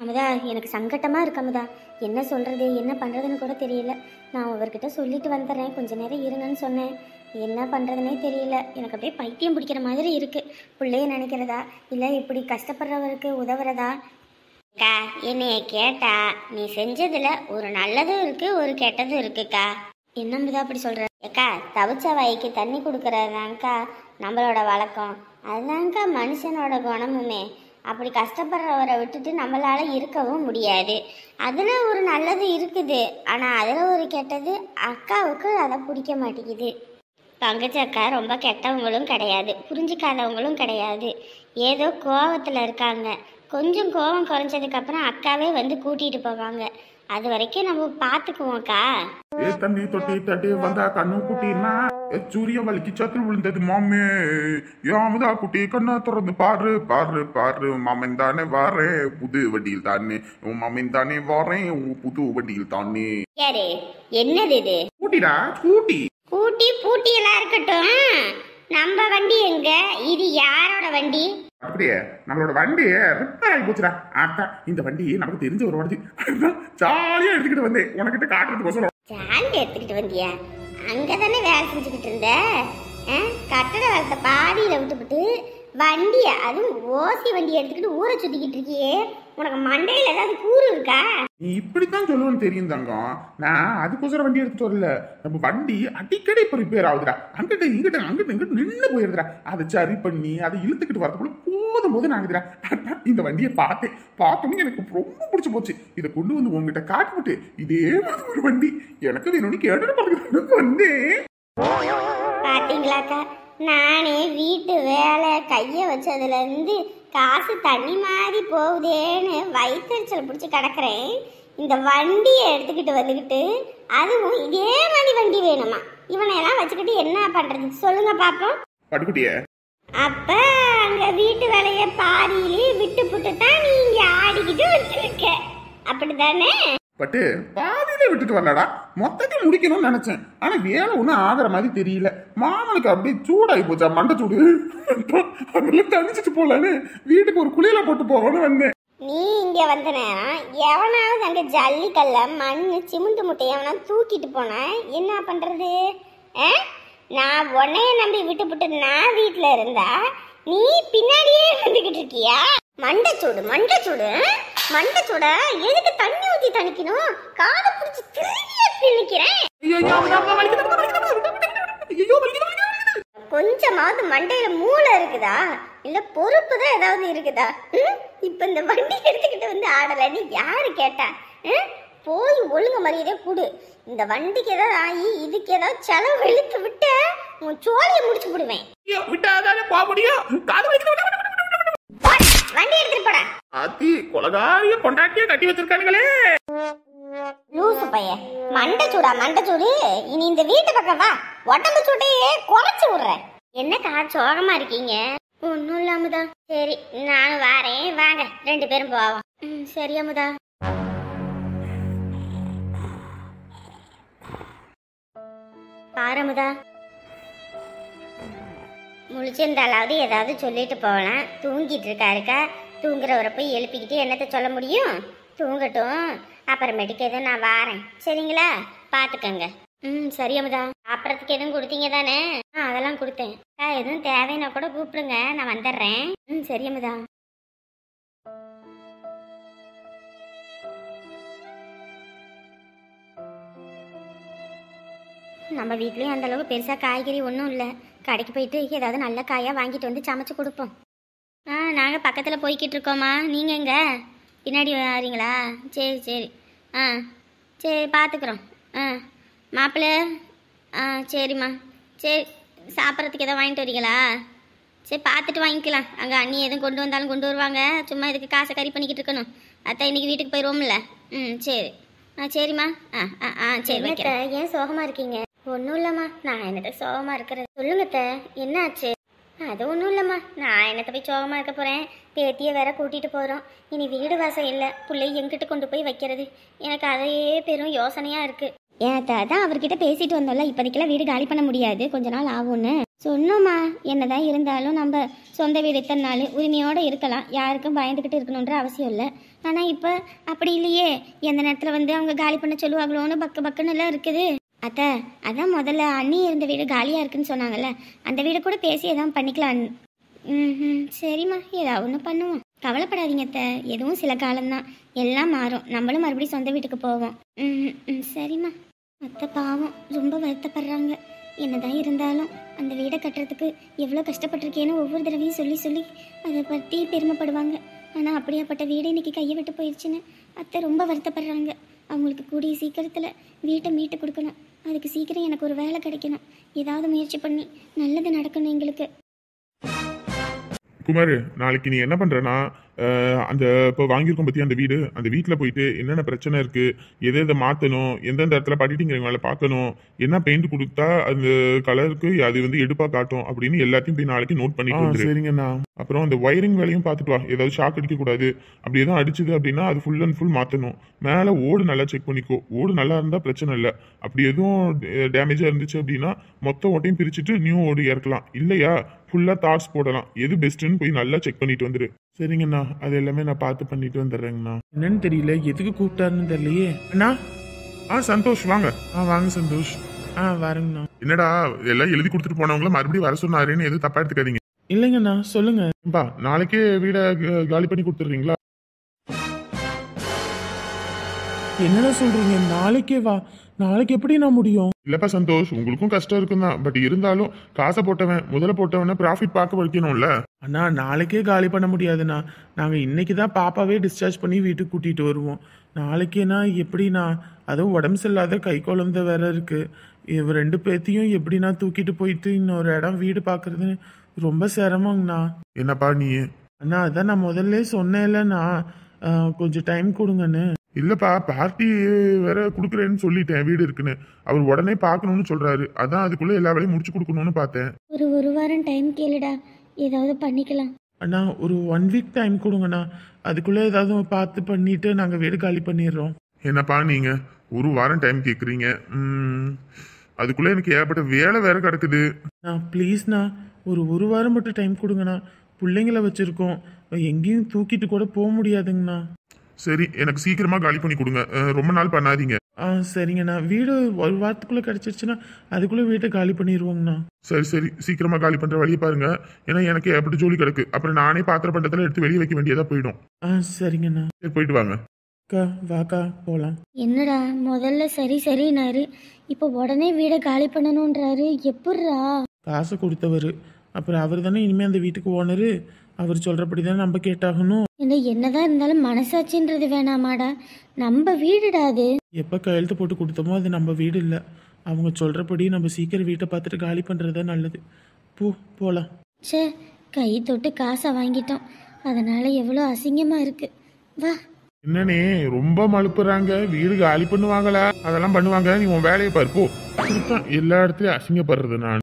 அமுதா எனக்கு சங்கட்டமாக இருக்கு அமுதா என்ன சொல்கிறது என்ன பண்ணுறதுன்னு கூட தெரியல நான் அவர்கிட்ட சொல்லிட்டு வந்துடுறேன் கொஞ்ச நேரம் இருங்கன்னு சொன்னேன் என்ன பண்ணுறதுனே தெரியல எனக்கு அப்படியே பைத்தியம் பிடிக்கிற மாதிரி இருக்குது பிள்ளைய நினைக்கிறதா இல்லை இப்படி கஷ்டப்படுறவருக்கு உதவுறதா அக்கா என்னைய கேட்டா நீ செஞ்சதுல ஒரு நல்லதும் இருக்கு ஒரு கெட்டதும் இருக்குக்கா என்ன அமுதா அப்படி சொல்கிற அக்கா தவிச்ச வாய்க்கு தண்ணி கொடுக்கறதாங்க்கா நம்மளோட வழக்கம் அதுதான்க்கா மனுஷனோட குணமுமே அப்படி கஷ்டப்படுறவரை விட்டுட்டு நம்மளால இருக்கவும் முடியாது அதில் ஒரு நல்லது இருக்குது ஆனால் அதில் ஒரு கெட்டது அக்காவுக்கு அதை பிடிக்க மாட்டேங்குது பங்கஜ அக்கா ரொம்ப கெட்டவங்களும் கிடையாது புரிஞ்சுக்காதவங்களும் கிடையாது ஏதோ கோவத்தில் இருக்காங்க கொஞ்சம் கோவம் குறைஞ்சதுக்கப்புறம் அக்காவே வந்து கூட்டிகிட்டு போவாங்க அது வரைக்கும் நம்ம பார்த்துக்குவோம்க்கா ஏ தண்ணி தொட்டி தட்டி வந்தா கண்ணு குட்டினா ஏ சூரிய வலிக்கு சத்து விழுந்தது மாமே யாமதா குட்டி கண்ணா திறந்து பாரு பாரு பாரு மாமன் தானே வாரேன் புது வண்டியில் தானே உன் மாமன் தானே வாரேன் உன் புது வண்டியில் தானே யாரு என்னது இது கூட்டிடா கூட்டி பூட்டி பூட்டி எல்லாம் இருக்கட்டும் நம்ம வண்டி எங்க இது யாரோட வண்டி அப்படியே நம்மளோட வண்டி ரிப்பேர் ஆகி போச்சுடா அக்கா இந்த வண்டி நமக்கு தெரிஞ்ச ஒரு வண்டி ஜாலியா எடுத்துக்கிட்டு வந்தேன் உனக்கிட்ட காட்டுறதுக்கோசரம் ஜாலி எடுத்துக்கிட்டு வந்தியா அங்கதானே வேலை செஞ்சுக்கிட்டு இருந்த ஆ? கட்டட வேலத்தை பாதியில விட்டுவிட்டு வண்டிய அதுவும் ஓசி வண்டி எடுத்துக்கிட்டு ஊரை சுத்திக்கிட்டு இருக்கியே உனக்கு மண்டையில ஏதாவது கூறு இருக்கா நீ இப்படித்தான் சொல்லுவேன்னு தெரியும் தங்கம் நான் அதுக்கோசரம் வண்டி எடுத்துட்டு வரல நம்ம வண்டி அடிக்கடி இப்ப ரிப்பேர் ஆகுதுடா அங்கிட்ட இங்கிட்ட அங்கிட்ட இங்கிட்ட நின்று போயிருதுடா அதை சரி பண்ணி அதை இழுத்துக்கிட்டு வரதுக்குள்ள போதும் போது நாங்குதுடா அதான் இந்த வண்டியை பார்த்தேன் பார்த்தோன்னே எனக்கு ரொம்ப பிடிச்சு போச்சு இதை கொண்டு வந்து உங்ககிட்ட காட்டிவிட்டு இதே மாதிரி ஒரு வண்டி எனக்கு வேணும்னு கேட்டு பார்த்துக்கிட்டு வந்தேன் பாத்தீங்களாக்கா நானே வீட்டு வேலை கையை வச்சதுல இருந்து காசு தண்ணி மாதிரி போகுதேன்னு வயிற்றுச்சல் பிடிச்சி கிடக்குறேன் இந்த வண்டியை எடுத்துக்கிட்டு வந்துக்கிட்டு அதுவும் இதே மாதிரி வண்டி வேணுமா இவனை எல்லாம் வச்சுக்கிட்டு என்ன பண்றது சொல்லுங்க பாப்போம் படுக்குட்டிய அப்ப அங்க வீட்டு வேலையை பாதியிலே விட்டு புட்டு தான் நீ இங்க ஆடிக்கிட்டு வச்சிருக்க அப்படிதானே பட்டு பாதியிலே விட்டுட்டு வரலடா மொத்தத்தையும் முடிக்கணும்னு நினைச்சேன் ஆனா வேலை ஒன்றும் ஆகிற மாதிரி தெரியல மாமனுக்கு அப்படியே சூடாகி போச்சா மண்டை சூடு அதெல்லாம் தணிச்சிட்டு போலான்னு வீட்டுக்கு ஒரு குளியல போட்டு போகணும்னு வந்தேன் நீ இங்க வந்த நேரம் எவனாவது அங்க ஜல்லிக்கல்ல மண் சிமெண்ட் முட்டை எவனா தூக்கிட்டு போனா என்ன பண்றது ஆ? நான் உன்னைய நம்பி விட்டுப்புட்டு நான் வீட்டுல இருந்தா நீ பின்னாடியே வந்துகிட்டு இருக்கியா மண்டைச்சூடு மண்டைச்சூடு மண்டைச்சூட எதுக்கு தண்ணி ஊத்தி தணிக்கணும் காதை பிடிச்சி திரும்பிய திணிக்கிறேன் ஐயோ, ஐயோ, ஐயோ, வலிக்குது, வலிக்குது, வலிக்குது. ஐயோ, வலிக்குது, வலிக்குது, வலிக்குது. கொஞ்சமாவது மண்டையில மூளை இருக்குதா இல்ல பொறுப்பு தான் ஏதாவது இருக்குதா ம்? இப்ப இந்த வண்டி எடுத்துக்கிட்டு வந்து ஆடலன்னு யாரு கேட்டா ம்? போய் ஒழுங்கு மரியாதையா கொடு இந்த வண்டிக்கு ஏதாவது ஆகி இதுக்கு ஏதாவது செலவு இழுத்து விட்ட உன் சோழியை முடிச்சு விடுவேன் ஐயோ, விட்டாதானே போக முடியும் காது வலிக்குது, வலிக்குது, வலிக்குது, வலிக்குது, வலிக்குது. போடா, வண்டி எடுத்துட்டு போடா ஆத்தி கொலகாரிய பொண்டாட்டிய கட்டி வச்சிருக்கானுங்களே லூசு பைய மண்டை சூடா மண்டை சூடு இனி இந்த வீட்டு பக்கம் வா உடம்பு சூட்டையே குறைச்சு விடுறேன் என்னக்கா சோகமா இருக்கீங்க ஒன்றும் இல்லாமதா சரி நானும் வாரேன் வாங்க ரெண்டு பேரும் போவோம் ம் சரி அமுதா பாரு அமுதா முழிச்சிருந்தாலாவது ஏதாவது சொல்லிட்டு போகலாம் தூங்கிட்டு இருக்காருக்கா தூங்குறவரை போய் எழுப்பிக்கிட்டு என்னத்த சொல்ல முடியும் தூங்கட்டும் அப்புறமேட்டுக்கு எதுவும் நான் வாரேன் சரிங்களா பார்த்துக்கங்க ம் சரி அமுதா சாப்பிட்றதுக்கு எதுவும் கொடுத்தீங்க தானே ஆ அதெல்லாம் கொடுத்தேன் அக்கா, எதுவும் தேவைன்னா கூட கூப்பிடுங்க நான் வந்துடுறேன் ம் சரி அமுதா நம்ம வீட்லேயும் அந்த அளவுக்கு பெருசாக காய்கறி ஒன்றும் இல்லை கடைக்கு போயிட்டு ஏதாவது நல்ல காயாக வாங்கிட்டு வந்து சமைச்சு கொடுப்போம் ஆ நாங்கள் பக்கத்தில் போய்கிட்டு இருக்கோம்மா நீங்கள் எங்க பின்னாடி வரீங்களா சரி சரி ஆ சரி பார்த்துக்குறோம் ஆ மாப்பிள்ளை ஆ சரிம்மா சரி சாப்பிட்றதுக்கு எதாவது வாங்கிட்டு வரீங்களா சரி பார்த்துட்டு வாங்கிக்கலாம் அங்கே அண்ணி எதுவும் கொண்டு வந்தாலும் கொண்டு வருவாங்க சும்மா இதுக்கு காசை கறி பண்ணிக்கிட்டு இருக்கணும் அத்தை இன்னைக்கு வீட்டுக்கு போயிடுவோம்ல ம் சரி ஆ சரிம்மா ஆ ஆ ஆ சரி வைக்கிறேன் ஏன் சோகமா இருக்கீங்க ஒன்றும் இல்லைம்மா நான் என்னத்த சோகமாக இருக்கிறது சொல்லுங்க அத்தை, என்ன ஆச்சு அது ஒன்றும் இல்லைம்மா நான் என்னத்த போய் சோகமாக இருக்க போகிறேன் பேத்தியை வேற கூட்டிகிட்டு போகிறோம் இனி வீடு வாசம் இல்லை பிள்ளை எங்கிட்ட கொண்டு போய் வைக்கிறது எனக்கு அதையே பெரும் யோசனையாக இருக்குது ஏன் அத்தை, அதான் அவர்கிட்ட பேசிட்டு வந்தோம்ல இப்போதைக்கெல்லாம் வீடு காலி பண்ண முடியாது கொஞ்ச நாள் ஆகும்னு சொன்னோம்மா என்னதான் இருந்தாலும் நம்ம சொந்த வீடு இத்தனை நாள் உரிமையோடு இருக்கலாம் யாருக்கும் பயந்துக்கிட்டு இருக்கணுன்ற அவசியம் இல்லை ஆனால் இப்போ அப்படி இல்லையே எந்த நேரத்தில் வந்து அவங்க காலி பண்ண சொல்லுவாங்களோன்னு பக்கு பக்குன்னு எல்லாம் இருக்குது அத்தை அதான் முதல்ல அண்ணி இருந்த வீடு காலியாக இருக்குன்னு சொன்னாங்கல்ல அந்த வீடு கூட பேசி எதாவது பண்ணிக்கலாம் ம் சரிம்மா ஏதாவது ஒன்று பண்ணுவோம் கவலைப்படாதீங்க அத்தை எதுவும் சில காலம்தான் எல்லாம் மாறும் நம்மளும் மறுபடியும் சொந்த வீட்டுக்கு போவோம் ம் ம் சரிம்மா அத்தை பாவம் ரொம்ப வருத்தப்படுறாங்க என்னதான் இருந்தாலும் அந்த வீடை கட்டுறதுக்கு எவ்வளோ கஷ்டப்பட்டிருக்கேன்னு ஒவ்வொரு தடவையும் சொல்லி சொல்லி அதை பற்றி பெருமைப்படுவாங்க ஆனால் அப்படியாப்பட்ட வீடு இன்னைக்கு கையை விட்டு போயிடுச்சுன்னு அத்தை ரொம்ப வருத்தப்படுறாங்க அவங்களுக்கு கூடிய சீக்கிரத்தில் வீட்டை மீட்டு கொடுக்கணும் அதுக்கு சீக்கிரம் எனக்கு ஒரு வேலை கிடைக்கணும் ஏதாவது முயற்சி பண்ணி நல்லது நடக்கணும் எங்களுக்கு குமார் நாளைக்கு நீ என்ன பண்றனா அஹ், அந்த இப்போ வாங்கியிருக்கோம் பத்தி அந்த வீடு அந்த வீட்டில் போயிட்டு என்னென்ன பிரச்சனை இருக்கு எதை எதை மாற்றணும் எந்தெந்த இடத்துல படிட்டிங்கிறவங்கள பார்க்கணும் என்ன பெயிண்ட் கொடுத்தா அந்த கலருக்கு அது வந்து எடுப்பா காட்டும் அப்படின்னு எல்லாத்தையும் போய் நாளைக்கு நோட் பண்ணிட்டு வந்துரு சரிங்கண்ணா அப்புறம் அந்த ஒயரிங் வேலையும் பார்த்துட்டு வா ஏதாவது ஷாக் அடிக்க கூடாது அப்படி எதுவும் அடிச்சுது அப்படின்னா அது ஃபுல் அண்ட் ஃபுல் மாற்றணும் மேலே ஓடு நல்லா செக் பண்ணிக்கோ ஓடு நல்லா இருந்தால் பிரச்சனை இல்லை அப்படி எதுவும் டேமேஜாக இருந்துச்சு அப்படின்னா மொத்த ஓட்டையும் பிரிச்சுட்டு நியூ ஓடு இறக்கலாம் இல்லையா ஃபுல்லாக தார்ஸ் போடலாம் எது பெஸ்ட்டுன்னு போய் நல்லா செக் பண்ணிட்டு வந்துரு சரிங்கண்ணா அது எல்லாமே நான் பார்த்து பண்ணிட்டு வந்துடுறேங்கண்ணா என்னன்னு தெரியல எதுக்கு கூப்பிட்டாருன்னு தெரியலையே அண்ணா ஆ சந்தோஷ் வாங்க ஆ வாங்க சந்தோஷ் ஆ வரேங்கண்ணா என்னடா எல்லாம் எழுதி கொடுத்துட்டு போனவங்கள மறுபடியும் வர சொன்னாருன்னு எதுவும் தப்பா எடுத்துக்காதீங்க இல்லைங்கண்ணா சொல்லுங்க பா நாளைக்கே வீடை க- காலி பண்ணி கொடுத்துட்றீங்களா என்னடா சொல்றீங்க நாளைக்கே வா நாளைக்கு எப்படி நான் முடியும் இல்லப்பா சந்தோஷ் உங்களுக்கும் கஷ்டம் இருக்கும் தான் பட் இருந்தாலும் காசை போட்டவன் முதல்ல போட்டவன ப்ராஃபிட் பார்க்க வைக்கணும்ல அண்ணா நாளைக்கே காலி பண்ண முடியாதுண்ணா நாங்கள் இன்னைக்கு தான் பாப்பாவே டிஸ்சார்ஜ் பண்ணி வீட்டுக்கு கூட்டிகிட்டு வருவோம் நாளைக்கேனா எப்படிண்ணா அதுவும் உடம்பு சரியில்லாத கை குழந்தை வேற இருக்கு இவ ரெண்டு பேர்த்தையும் எப்படிண்ணா தூக்கிட்டு போயிட்டு இன்னொரு இடம் வீடு பார்க்கறது ரொம்ப சிரமங்கண்ணா என்னப்பா நீ அண்ணா அதான் நான் முதல்ல சொன்னேன்லண்ணா ஆ, கொஞ்சம் டைம் கொடுங்கன்னு இல்லப்பா பார்ட்டி வேற கொடுக்குறேன்னு சொல்லிட்டேன் வீடு இருக்குன்னு அவர் உடனே பார்க்கணும்னு சொல்றாரு அதான் அதுக்குள்ள எல்லா வேலையும் முடிச்சு கொடுக்கணும்னு பார்த்தேன் ஒரு ஒரு வாரம் டைம் கேளுடா ஏதாவது பண்ணிக்கலாம் அண்ணா ஒரு ஒன் வீக் டைம் கொடுங்கண்ணா அதுக்குள்ளே ஏதாவது பார்த்து பண்ணிட்டு நாங்கள் வீடு காலி பண்ணிடுறோம் என்னப்பா நீங்க ஒரு வாரம் டைம் கேக்குறீங்க ம், அதுக்குள்ள எனக்கு ஏகப்பட்ட வேலை வேற கிடக்குது அண்ணா ப்ளீஸ்ண்ணா ஒரு ஒரு வாரம் மட்டும் டைம் கொடுங்கண்ணா பிள்ளைங்கள வச்சுருக்கோம் எங்கேயும் தூக்கிட்டு கூட போக முடியாதுங்கண்ணா சரி எனக்கு சீக்கிரமா காலி பண்ணி கொடுங்க அஹ், ரொம்ப நாள் பண்ணாதீங்க ஆ சரிங்கண்ணா வீடு ஒரு வாரத்துக்குள்ளே கிடச்சிருச்சுன்னா அதுக்குள்ளே வீட்டை காலி பண்ணிடுவோங்கண்ணா சரி சரி சீக்கிரமா காலி பண்ற வழியை பாருங்க ஏன்னா எனக்கு எப்படி ஜோலி கிடக்கு அப்புறம் நானே பாத்திர பண்டத்துல எடுத்து வெளியே வைக்க வேண்டியதா போயிடும் ஆ சரிங்கண்ணா சரி போயிட்டு வாங்க அக்கா வாக்கா போகலாம் என்னடா முதல்ல சரி சரினாரு இப்போ உடனே வீடை காலி பண்ணணுன்றாரு எப்புட்றா காசு கொடுத்தவர் அப்புறம் அவர் தானே இனிமேல் அந்த வீட்டுக்கு ஓனரு அவர் சொல்கிறபடி தானே நம்ம கேட்டாகணும் என்ன என்னதான் இருந்தாலும் மனசாட்சின்றது வேணாமாடா நம்ம வீடுடா அது எப்போ கையெழுத்து போட்டு கொடுத்தோமோ அது நம்ம வீடு இல்லை அவங்க சொல்கிறபடி நம்ம சீக்கிரம் வீட்டை பார்த்துட்டு காலி பண்ணுறது தான் நல்லது போ போகலாம் ச்சே கை தொட்டு காசை வாங்கிட்டோம் அதனால எவ்வளோ அசிங்கமா இருக்கு வா என்னனே ரொம்ப மழுப்புறாங்க வீடு காலி பண்ணுவாங்களா அதெல்லாம் பண்ணுவாங்க நீ உன் வேலையை பாரு போ இப்படித்தான் எல்லா இடத்துலயும் அசிங்கப்படுறது நான்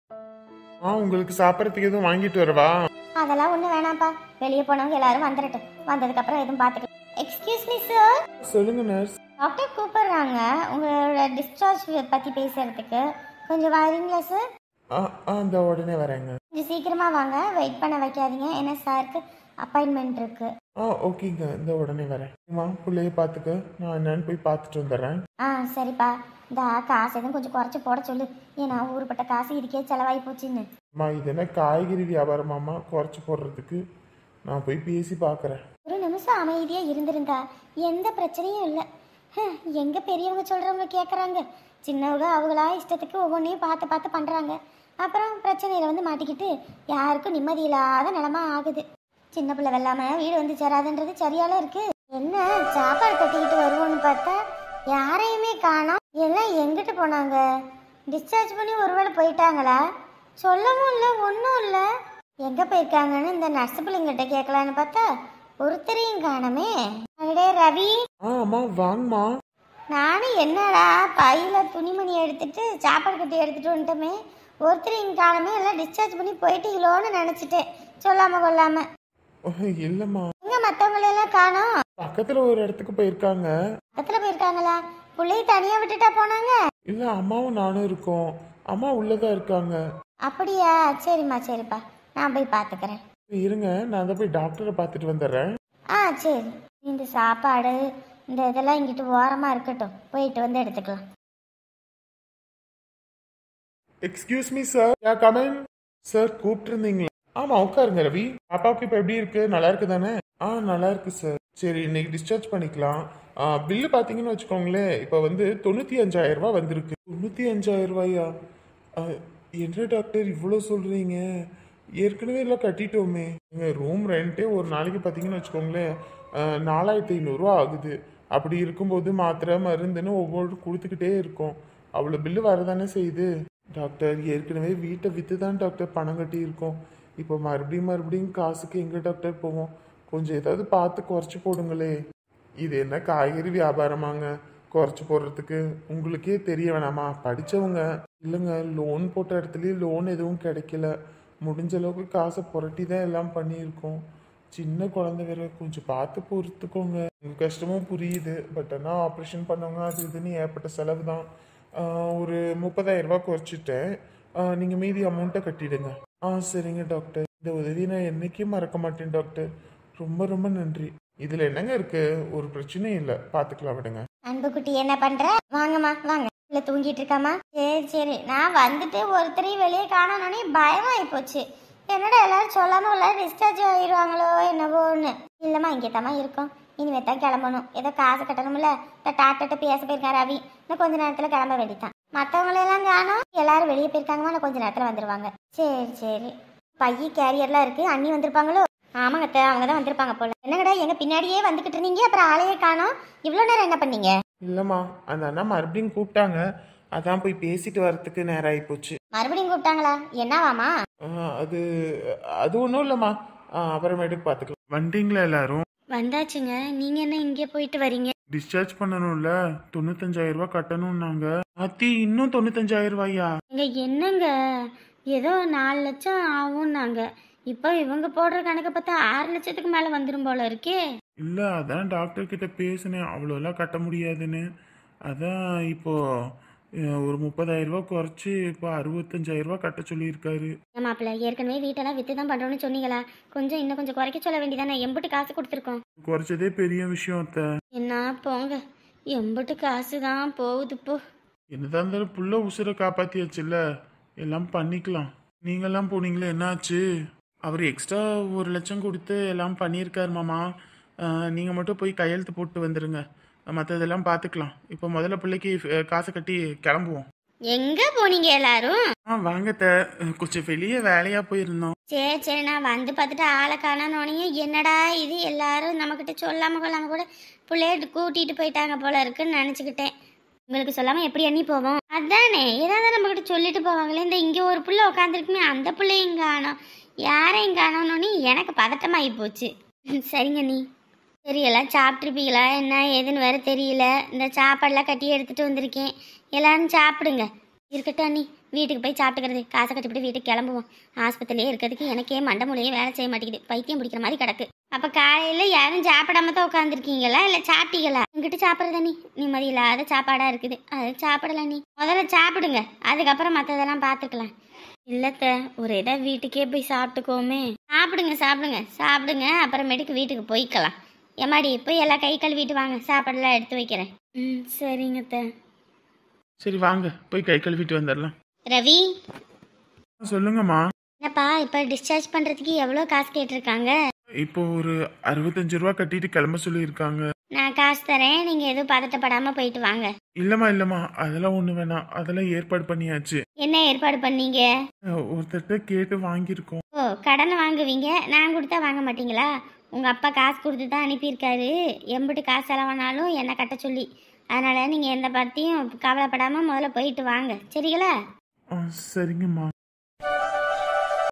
ஆ உங்களுக்கு சாப்பிட்றதுக்கு எதுவும் வாங்கிட்டு வரவா அதெல்லாம் ஒன்றும் வேணாம்ப்பா வெளியே போனவங்க எல்லாரும் வந்துடட்டும் வந்ததுக்கப்புறம் எதுவும் பார்த்துக்கலாம் எக்ஸ்கியூஸ் மீ சார் சொல்லுங்க நர்ஸ் டாக்டர் கூப்பிடுறாங்க உங்களோட டிஸ்சார்ஜ் பற்றி பேசுறதுக்கு கொஞ்சம் வரீங்களா சார் ஆ ஆ இந்த உடனே வரேங்க கொஞ்சம் சீக்கிரமாக வாங்க வெயிட் பண்ண வைக்காதீங்க ஏன்னா சாருக்கு அப்பாயின்மெண்ட் இருக்கு ஆ ஓகேங்க இந்த உடனே வரேன் அம்மா பிள்ளைய பார்த்துக்க நான் என்னன்னு போய் பார்த்துட்டு வந்துடுறேன் ஆ சரிப்பா இந்த காசு எதுவும் கொஞ்சம் குறைச்சி போட சொல்லு ஏன்னா ஊருப்பட்ட காசு இதுக்கே செலவாகி போச்சுன்னு அம்மா இது என்ன காய்கறி வியாபாரமாம்மா குறைச்சி போடுறதுக்கு நான் போய் பேசி பார்க்குறேன் ஒரு நிமிஷம் அமைதியாக இருந்திருந்தா எந்த பிரச்சனையும் இல்லை எங்கே பெரியவங்க சொல்கிறவங்க கேட்குறாங்க சின்னவங்க அவங்களா இஷ்டத்துக்கு ஒவ்வொன்றையும் பார்த்து பார்த்து பண்ணுறாங்க அப்புறம் பிரச்சனையில் வந்து மாட்டிக்கிட்டு யாருக்கும் நிம்மதி இல்லாத நிலமா ஆகுது சின்ன பிள்ளை வெல்லாம வீடு வந்து சேராதுன்றது சரியால இருக்கு என்ன சாப்பாடு கட்டிக்கிட்டு வருவோம்னு பார்த்தா யாரையுமே காணோம் எல்லாம் எங்கிட்டு போனாங்க டிஸ்சார்ஜ் பண்ணி ஒருவேளை போயிட்டாங்களா சொல்லவும் இல்லை ஒன்றும் இல்லை எங்கே போயிருக்காங்கன்னு இந்த நர்ஸ் பிள்ளைங்கிட்ட கேட்கலான்னு பார்த்தா ஒருத்தரையும் காணமே அடே ரவி ஆ அம்மா வாங்கம்மா நானும் என்னடா பையில துணிமணி எடுத்துட்டு சாப்பாடு கட்டி எடுத்துட்டு வந்துட்டோமே ஒருத்தரையும் காணமே எல்லாம் டிஸ்சார்ஜ் பண்ணி போயிட்டீங்களோன்னு நினச்சிட்டேன் சொல்லாம கொள்ளாம இல்லைம்மா எங்க மற்றவங்களெல்லாம் காணோம் பக்கத்தில் ஒரு இடத்துக்கு போயிருக்காங்க பக்கத்துல போயிருக்காங்களா பிள்ளைய தனியா விட்டுட்டா போனாங்க இல்லை அம்மாவும் நானும் இருக்கோம் அம்மா உள்ளதான் இருக்காங்க அப்படியா சரிம்மா சரிப்பா நான் போய் பார்த்துக்கிறேன் இருங்க நான் தான் போய் டாக்டரை பார்த்துட்டு வந்துடுறேன் ஆ சரி இந்த சாப்பாடு இந்த இதெல்லாம் இங்கிட்டு ஓரமாக இருக்கட்டும் போயிட்டு வந்து எடுத்துக்கலாம் excuse me sir yeah come on sir கூப்பிட்டுருந்தீங்களா ஆமா உட்காருங்க ரவி பாப்பாவுக்கு இப்போ எப்படி இருக்கு நல்லா இருக்கு தானே ஆ நல்லா இருக்கு சார் சரி இன்னைக்கு டிஸ்சார்ஜ் பண்ணிக்கலாம் பில்லு பார்த்தீங்கன்னு வச்சுக்கோங்களேன் இப்போ வந்து தொண்ணூற்றி அஞ்சாயிரம் ரூபாய் வந்திருக்கு தொண்ணூற்றி அஞ்சாயிரம் ரூபாயா ஆ, என்ன டாக்டர் இவ்வளோ சொல்றீங்க ஏற்கனவே எல்லாம் கட்டிட்டோமே ரூம் ரெண்ட்டே ஒரு நாளைக்கு பார்த்தீங்கன்னு வச்சுக்கோங்களேன் ஆ, நாலாயிரத்தி ஐநூறுரூவா ஆகுது அப்படி இருக்கும்போது மாத்திரை மருந்துன்னு ஒவ்வொரு கொடுத்துக்கிட்டே இருக்கோம் அவ்வளோ பில்லு வரதானே செய்யுது டாக்டர் ஏற்கனவே வீட்டை விற்று தான் டாக்டர் பணம் கட்டி இருக்கோம் இப்போ மறுபடியும் மறுபடியும் காசுக்கு எங்கே டாக்டர் போவோம் கொஞ்சம் ஏதாவது பார்த்து குறைச்சி போடுங்களே இது என்ன காய்கறி வியாபாரமாங்க குறைச்சி போடுறதுக்கு உங்களுக்கே தெரிய வேணாமா படித்தவங்க இல்லைங்க லோன் போட்ட இடத்துலயே லோன் எதுவும் கிடைக்கல முடிஞ்ச அளவுக்கு காசை புரட்டி தான் எல்லாம் பண்ணியிருக்கோம் சின்ன குழந்தை வேற கொஞ்சம் பார்த்து பொறுத்துக்கோங்க உங்க கஷ்டமும் புரியுது பட் ஆனால் ஆப்ரேஷன் பண்ணவங்க அது இதுன்னு ஏற்பட்ட செலவு தான் ஆஹ் ஒரு முப்பதாயிரம் ரூபாய் குறைச்சிட்டேன் ஆஹ் நீங்க மீதி அமௌண்ட்டை கட்டிடுங்க ஆ சரிங்க டாக்டர் இந்த உதவி நான் என்னைக்கும் மறக்க மாட்டேன் டாக்டர் ரொம்ப ரொம்ப நன்றி இதுல என்னங்க இருக்கு ஒரு பிரச்சனையும் இல்லை பார்த்துக்கலாம் விடுங்க அன்புக்குட்டி என்ன பண்ற வாங்கம்மா வாங்க இல்ல தூங்கிட்டு இருக்காமா சரி சரி நான் வந்துட்டு ஒருத்தரையும் வெளியே காணோன்னே பயமாயி போச்சு என்னடா எல்லாரும் சொல்லாம உள்ள டிஸ்சார்ஜ் ஆயிடுவாங்களோ என்னவோன்னு இல்லம்மா இங்கே தாம்மா இருக்கோம் இனிமே தான் கிளம்பணும் ஏதோ காசு கட்டணும்ல இந்த டாக்டர்கிட்ட பேச போயிருக்காரு ரவி இன்னும் கொஞ்ச நேரத்துல கிளம்ப வேண்டியதான் மற்றவங்களெல்லாம் காணோம் எல்லாரும் வெளியே போயிருக்காங்கம்மா இன்னும் கொஞ்ச நேரத்துல வந்துருவாங்க சரி சரி பைய கேரியர்லாம் இருக்கு அண்ணி வந்திருப்பாங்களோ ஆமாங்க அத்தை அவங்க தான் வந்திருப்பாங்க போல என்னங்கடா எங்க பின்னாடியே வந்துகிட்டு இருந்தீங்க அப்புறம் ஆளையே காணோம் இவ்வளோ நேரம் என்ன பண்ணீங்க இல்லைம்மா அந்த அண்ணா மறுபடியும் கூப்பிட்டாங்க அதான் போய் பேசிட்டு வரத்துக்கு நேரம் ஆகி போச்சு மறுபடியும் கூப்பிட்டாங்களா என்னவாமா அது அது ஒன்றும் இல்லைம்மா அப்புறமேட்டுக்கு பார்த்துக்கலாம் வந்துட்டீங்களா எல்லாரும் வந்தாச்சுங்க நீங்க என்ன இங்கே போயிட்டு வரீங்க டிஸ்சார்ஜ் பண்ணணும்ல தொண்ணூத்தஞ்சாயிரம் ரூபாய் கட்டணும்னாங்க அத்தி இன்னும் தொண்ணூத்தஞ்சாயிரம் ரூபாயா இங்க என்னங்க ஏதோ நாலு லட்சம் ஆகும்னாங்க இப்போ இவங்க போடுற கணக்கை பார்த்தா ஆறு லட்சத்துக்கு மேலே வந்துடும் போல இருக்கே இல்ல அதான் டாக்டர் கிட்ட பேசினேன் அவ்வளோலாம் கட்ட முடியாதுன்னு அதான் இப்போ அஹ், ஒரு முப்பதாயிரம் ரூபாய் குறைச்சி இப்போ அறுபத்தஞ்சாயிரம் ரூபாய் கட்ட சொல்லியிருக்காரு ஏன் மாப்பிள்ள ஏற்கனவே வீட்டெல்லாம் வித்து தான் பண்ணுறோன்னு சொன்னீங்களா கொஞ்சம் இன்னும் கொஞ்சம் குறைக்க சொல்ல வேண்டியதானே எம்பிட்டு காசு கொடுத்துருக்கோம் குறைச்சதே பெரிய விஷயம் அத்தை என்ன போங்க எம்பிட்டு காசு தான் போகுது போ என்னதான் இருந்தாலும் புள்ள உசுரை காப்பாத்தியாச்சுல்ல எல்லாம் பண்ணிக்கலாம் நீங்கெல்லாம் போனீங்களே என்னாச்சு அவர் எக்ஸ்ட்ரா ஒரு லட்சம் கொடுத்து எல்லாம் பண்ணியிருக்காரு மாமா அஹ், நீங்க மட்டும் போய் கையெழுத்து போட்டு வந்துருங்க மற்றதெல்லாம் பார்த்துக்கலாம் இப்போ முதல்ல பிள்ளைக்கு அஹ், காசை கட்டி கிளம்புவோம் எங்க போனீங்க எல்லாரும் ஆ வாங்கத்த கொஞ்சம் வெளியே வேலையா போயிருந்தோம் சரி சரி நான் வந்து பார்த்துட்டு ஆளை காணோன்னே என்னடா இது எல்லாரும் நம்மக்கிட்ட சொல்லாம கொள்ளாம கூட பிள்ளைய கூட்டிட்டு போயிட்டாங்க போல இருக்குன்னு நினச்சிக்கிட்டேன் உங்களுக்கு சொல்லாம எப்படி எண்ணி போவோம் அதானே ஏதாவது நம்மக்கிட்ட சொல்லிட்டு போவாங்களே இந்த இங்கே ஒரு புள்ள உட்காந்துருக்குமே அந்த பிள்ளையும் காணோம் யாரையும் காணோன்னு எனக்கு பதட்டமாகி போச்சு சரிங்க நீ சரி எல்லாம் சாப்பிட்ருப்பீங்களா என்ன ஏதுன்னு வேற தெரியல இந்த சாப்பாடெல்லாம் கட்டி எடுத்துட்டு வந்திருக்கேன் எல்லாரும் சாப்பிடுங்க இருக்கட்டும் அண்ணி வீட்டுக்கு போய் சாப்பிட்டுக்கிறது காசை கட்டிவிட்டு வீட்டுக்கு கிளம்புவோம் ஆஸ்பத்திரியே இருக்கிறதுக்கு எனக்கே மண்டை மூலையே வேலை செய்ய மாட்டேங்குது பைத்தியம் பிடிக்கிற மாதிரி கிடக்கு அப்போ காலையில் யாரும் சாப்பிடாம தான் உட்காந்துருக்கீங்களா இல்லை சாப்பிட்டீங்களா என்கிட்ட சாப்பிட்றது நீ நிம்மதி இல்லாத சாப்பாடாக இருக்குது அது சாப்பிடலாம் நீ முதல்ல சாப்பிடுங்க அதுக்கப்புறம் மற்றதெல்லாம் பார்த்துக்கலாம் இல்லத்த ஒரு இதை வீட்டுக்கே போய் சாப்பிட்டுக்கோமே சாப்பிடுங்க சாப்பிடுங்க சாப்பிடுங்க அப்புறமேட்டுக்கு வீட்டுக்கு போய்க்கலாம் எம்மாடி போய் எல்லாம் கை கழுவிட்டு வாங்க சாப்பாடெல்லாம் எடுத்து வைக்கிறேன் ம் சரிங்கத்த சரி வாங்க போய் கை கழுவிட்டு வந்துடலாம் ரவி சொல்லுங்கம்மா என்னப்பா இப்போ டிஸ்சார்ஜ் பண்ணுறதுக்கு எவ்வளோ காசு கேட்டிருக்காங்க இப்போ ஒரு அறுபத்தஞ்சு ரூபா கட்டிட்டு கிளம்ப சொல்லியிருக்காங்க நான் காசு தரேன் நீங்கள் எதுவும் பதட்டப்படாமல் போயிட்டு வாங்க இல்லம்மா இல்லம்மா அதெல்லாம் ஒண்ணு வேணாம் அதெல்லாம் ஏற்பாடு பண்ணியாச்சு என்ன ஏற்பாடு பண்ணீங்க அஹ், ஒருத்தர்கிட்ட கேட்டு வாங்கியிருக்கோம் ஓ கடன் வாங்குவீங்க நான் கொடுத்தா வாங்க மாட்டீங்களா உங்கள் அப்பா காசு கொடுத்து தான் அனுப்பியிருக்காரு எம்பிட்டு காசு செலவானாலும் என்னை கட்ட சொல்லி அதனால் நீங்கள் எந்த பற்றியும் கவலைப்படாமல் முதல்ல போயிட்டு வாங்க சரிங்களா ஆ, சரிங்கம்மா